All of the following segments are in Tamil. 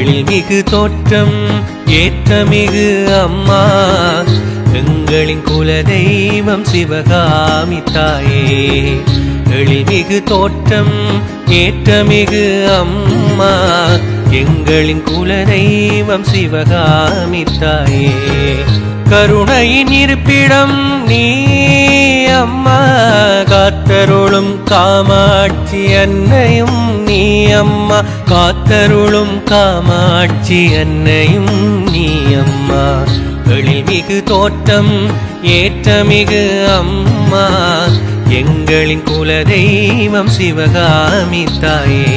எழில்மிகு தோற்றம் ஏற்றமிகு அம்மா எங்களின் குலதெய்வம் சிவகாமி தாயே எழில்மிகு தோற்றம் ஏற்றமிகு அம்மா எங்களின் குலதெய்வம் சிவகாமி தாயே கருணையின் இருப்பிடம் நீ அம்மா காத்தருளும் காமாட்சி அன்னையும் நீ அம்மா காத்தருளும் காமாட்சி அன்னையும் நீ அம்மா எழில்மிகு தோட்டம் ஏற்றமிகு அம்மா எங்களின் குலதெய்வம் சிவகாமி தாயே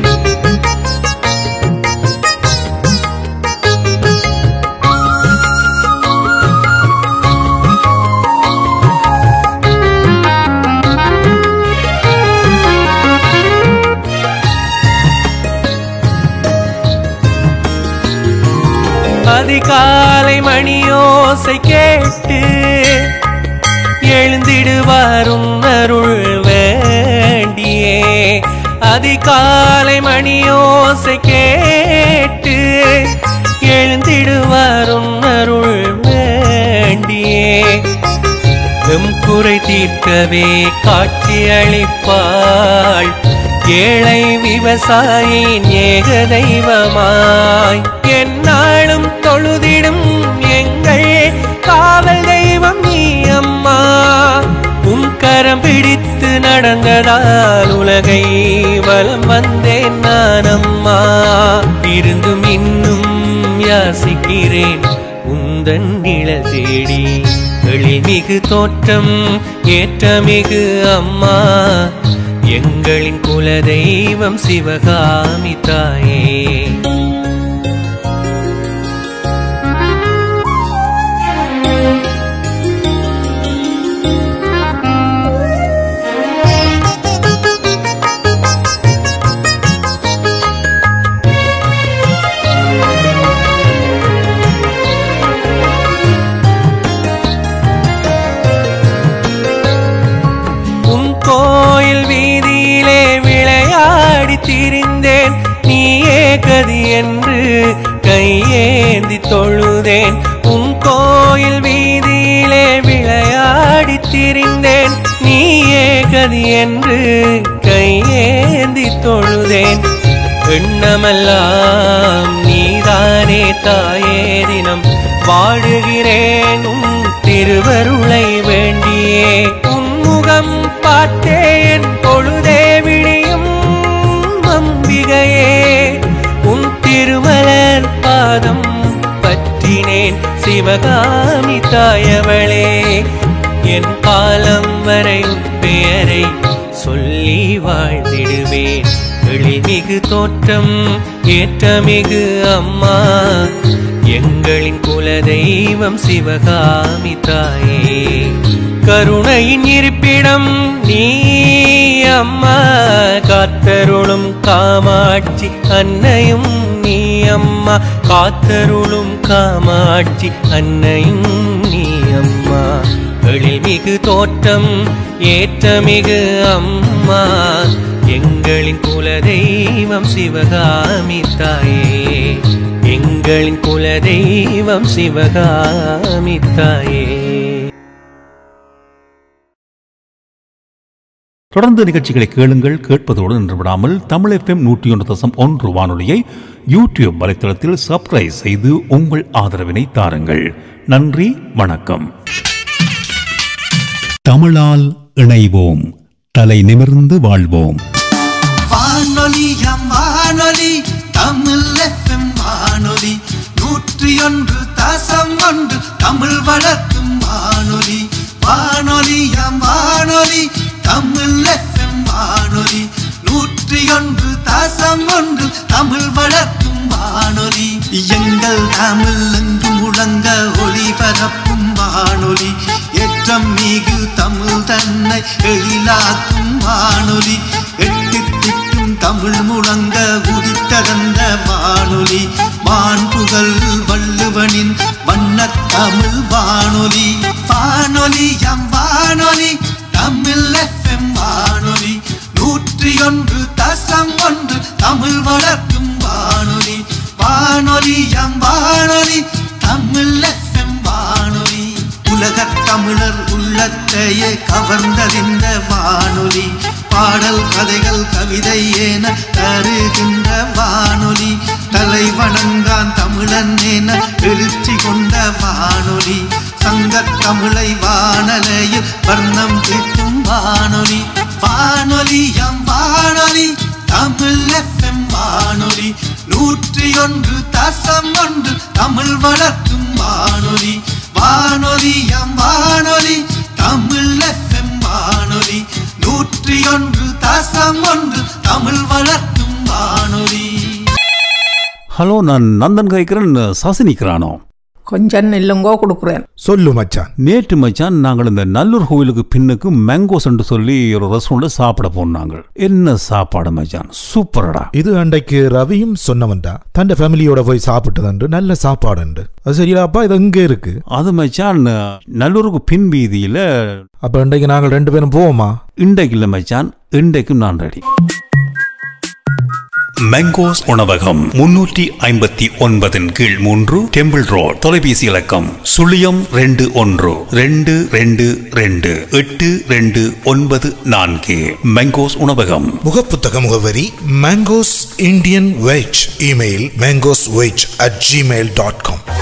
அதிகாலை மணியோசை கேட்டு எழுந்திடுவாரும் அருள் வேண்டியே அதிகாலை மணியோசை கேட்டு எழுந்திடுவாரும் அருள் வேண்டியே எம் குறை தீர்க்கவே காட்சி அளிப்பாள் ஏழை விவசாயின் ஏக தெய்வமாய் எந்நாளும் தொழுதிடும் எங்கள் காவல் தெய்வம் நீ அம்மா உன் கரம் பிடித்து நடந்ததால் உலகை வலம் வந்தேன் நான் அம்மா இருந்தும் இன்னும் யாசிக்கிறேன் உந்தன் நிழல் தேடி எழில்மிகு தோற்றம் ஏற்றமிகு அம்மா எங்களின் குலதெய்வம் சிவகாமி தாயே உன் கோயில் வீதியிலே விளையாடி திரிந்தேன் நீயே கதி என்று கையேந்தி தொழுதேன் உன் கோயில் வீதியிலே விளையாடி திரிந்தேன் நீயே கதி என்று கையேந்தி தொழுதேன் எண்ணமெல்லாம் நீதானே தாயே தினம் வாழுகிறேன் உன் திருவருளை வேண்டியே உன்முகம் பார்த்தேன் பொழுதே விழியும் அம்பிகையே உன் திருமலர் பாதம் பற்றினேன் சிவகாமி தாயவளே என் காலம் வரை உன் பெயரை சொல்லி வாழ்ந்திடுவேன் எழில்மிகு தோற்றம் ஏற்றமிகு அம்மா எங்களின் குலதெய்வம் சிவகாமி தாயே கருணையின் இருப்பிடம் நீ அம்மா காத்தருளும் காமாட்சி அன்னையும் நீ அம்மா காத்தருளும் காமாட்சி அன்னையும் நீ அம்மா எழில்மிகு தோற்றம் ஏற்றமிகு அம்மா எங்களின் குலதெய்வம் சிவகாமி தாயே எங்களின் குலதெய்வம் சிவகாமி தாயே தொடர்ந்து நிகழ்ச்சிகளை கேளுங்கள் கேட்பதோடு நின்று விடாமல் தமிழ் எஃப்எம் நூற்றி ஒன்று தசம் ஒன்று வானொலியை யூடியூப் வலைத்தளத்தில் சப்ஸ்கிரைப் செய்து உங்கள் ஆதரவினை தாருங்கள் நன்றி வணக்கம் தமிழால் இணைவோம் தலை நிமிர்ந்து வாழ்வோம் வானொலியம் வானொலி தமிழ் எஃப்எம் வானொலி நூற்றி ஒன்று தசம் ஒன்று தமிழ் வளர்க்கும் வானொலி வானொலியம் வானொலி தமிழ் எஃப்எம் வானொலி நூற்றி ஒன்று தசம் ஒன்று தமிழ் வளர்க்கும் வானொலி எங்கள் தமிழ் என்று முழங்க ஒளிபரப்பும் வானொலி ஏற்றம் மிகு தமிழ் தன்னை எழிலாக்கும் வானொலி எட்டு திக்கும் தமிழ் முழங்க உதித்ததந்த வானொலி வான்புகள் வள்ளுவனின் வண்ணத் தமிழ் வானொலி வானொலி எம் வானொலி தமிழ் எஃப்எம் வானொலி நூற்றி ஒன்று தசம் ஒன்று தமிழ் வளர்க்கும் வானொலி வா வானொலி எம் வானொலி தமிழ் எஃப்எம் வானொலி உலகத் தமிழர் உள்ளத்தையே கவர்ந்ததிந்த வானொலி பாடல் கதைகள் கவிதை என தருகின்ற வானொலி தலை வணங்கான் தமிழன் என எழுச்சி கொண்ட வானொலி சங்கத் தமிழை வானலையில் வர்ணம் தீட்டும் வானொலி வானொலி எம் வானொலி தமிழ் எஃப்எம் வானொலி நூற்றி ஒன்று தசம் ஒன்று தமிழ் வளர்க்கும் வானொலி வானொலி எம் வானொலி தமிழ் எஃப்எம் வானொலி நூற்றி ஒன்று தசம் ஒன்று தமிழ் வளர்க்கும் வானொலி ஹலோ நான் நந்தன் கேட்கிறேன் சாசினிக்கிறானோ கொஞ்சம் இல்லைங்கோ கொடுக்குறேன் சொல்லு மச்சான் நேற்று மச்சான் நாங்கள் இந்த நல்லூர் கோவிலுக்கு பின்னுக்கு மேங்கோஸ் என்று சொல்லி ஒரு ரெஸ்டாரண்ட்ல சாப்பிட போனாங்க என்ன சாப்பாடு மச்சான் சூப்பரடா இது அன்றைக்கு ரவியும் சொன்னவன்டா தன் ஃபேமிலியோட போய் சாப்பிட்டதுண்டு நல்ல சாப்பாடுண்டு அது சரியாப்பா இது எங்க இருக்கு அது மச்சான் நல்லூருக்கு பின் வீதியில அப்ப இன்றைக்கு நாங்கள் ரெண்டு பேரும் போவோமா இன்றைக்கு இல்லை மச்சான் இன்றைக்கும் நான் ரெடி மேங்கோஸ் உணவகம் முன்னூற்றி ஐம்பத்தி ஒன்பதின் கீழ் மூன்று டெம்பிள் ரோட் தொலைபேசி இலக்கம் சுழியம் ரெண்டு ஒன்று ரெண்டு ரெண்டு ரெண்டு எட்டு ரெண்டு ஒன்பது நான்கு மேங்கோஸ் உணவகம் முகப்புத்தக முகவரி Mangoes Indian veg email Mangoes veg at Gmail dot com